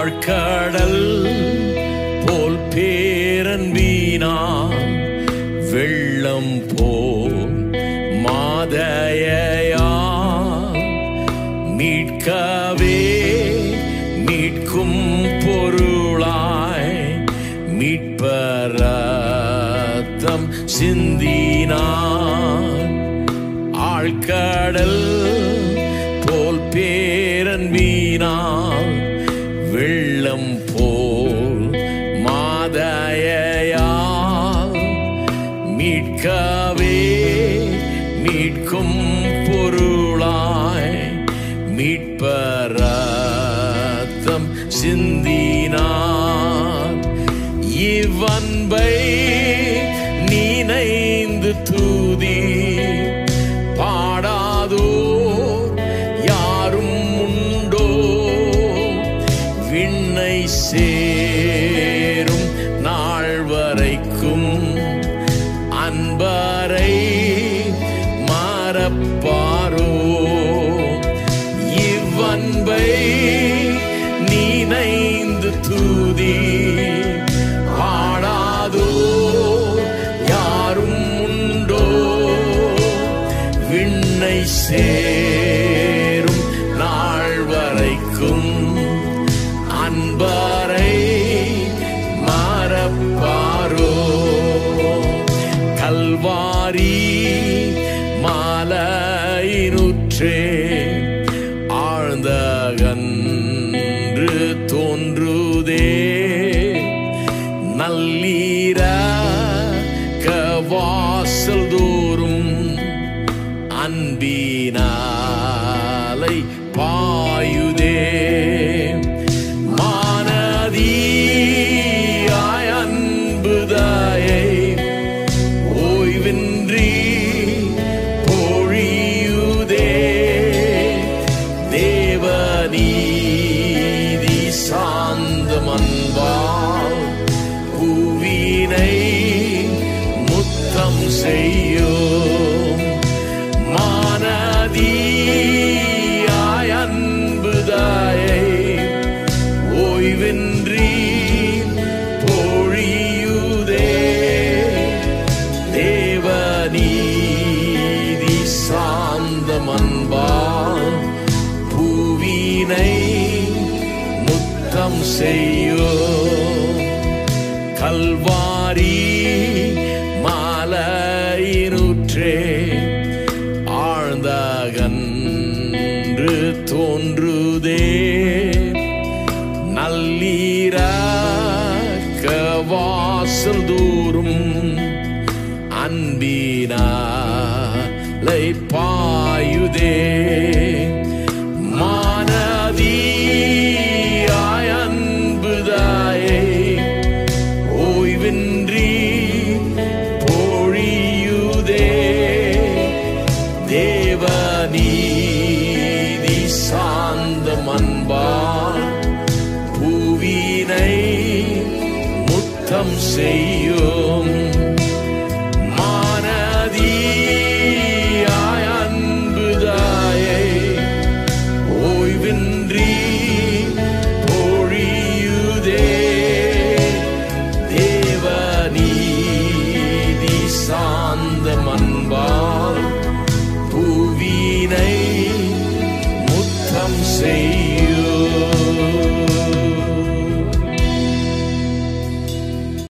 ஆழ்கடல் போல் பேரன்பீனா வெள்ளம் போல் மாதையா மீட்கவே மீட்கும் பொருளாய் மீட்பரத்தம் சிந்தினார் ஆழ்கடல் போல் பேரன்பீனால் வெள்ளம் போல் மாதையால் மீட்கவே மீட்கும் பொருளாய் மீட்பரத்தம் சிந்தினார் இவ்வன்பை நினைந்து தூதி பாடாதோ யாரும் உண்டோ விண்ணை சேரும் நாள் வரைக்கும் அன்பரை மறப்பாரோ இவ்வன்பை நினைந்து தூதி பாடாதோ யாரும் உண்டோ விண்ணை சேரும் நாள் வரைக்கும் அன்பரை மறப்பாரோ கல்வாரி மாலையினுற்றே ஆழ்ந்த கன்று தோன்றுதே நல்லீர கவாசல் தோறும் அன்பினாலை பாயுதே மானதியாய் அன்புதாயை ஓய்வின்றி பொழியுதே தேவநீதி சாந்தமன்பால் பூவினை முத்தம் செய்யும் மானதியாய் அன்புதாயை ஓய்வின்றி பொழியுதே தேவநீதி சாந்தமன்பால் பூவினை முத்தம் செய்யும் கல்வாரி மாலையினுற்றே ஆழ்ந்த கன்று தோன்றுதே நல்லீர வாசல் தூரும் அன்பினாலை பாயுதே மானதியாய் அன்புதாயை ஓய்வின்றி பொழியுதே தேவநீதி சாந்தம் அன்பால் பூவினை முத்தம் செய்யும் மானதியாய் அன்புதாயை ஓய்வின்றி பொழியுதே தேவநீதி சாந்தம் அன்பால் பூவினை முத்தம் செய்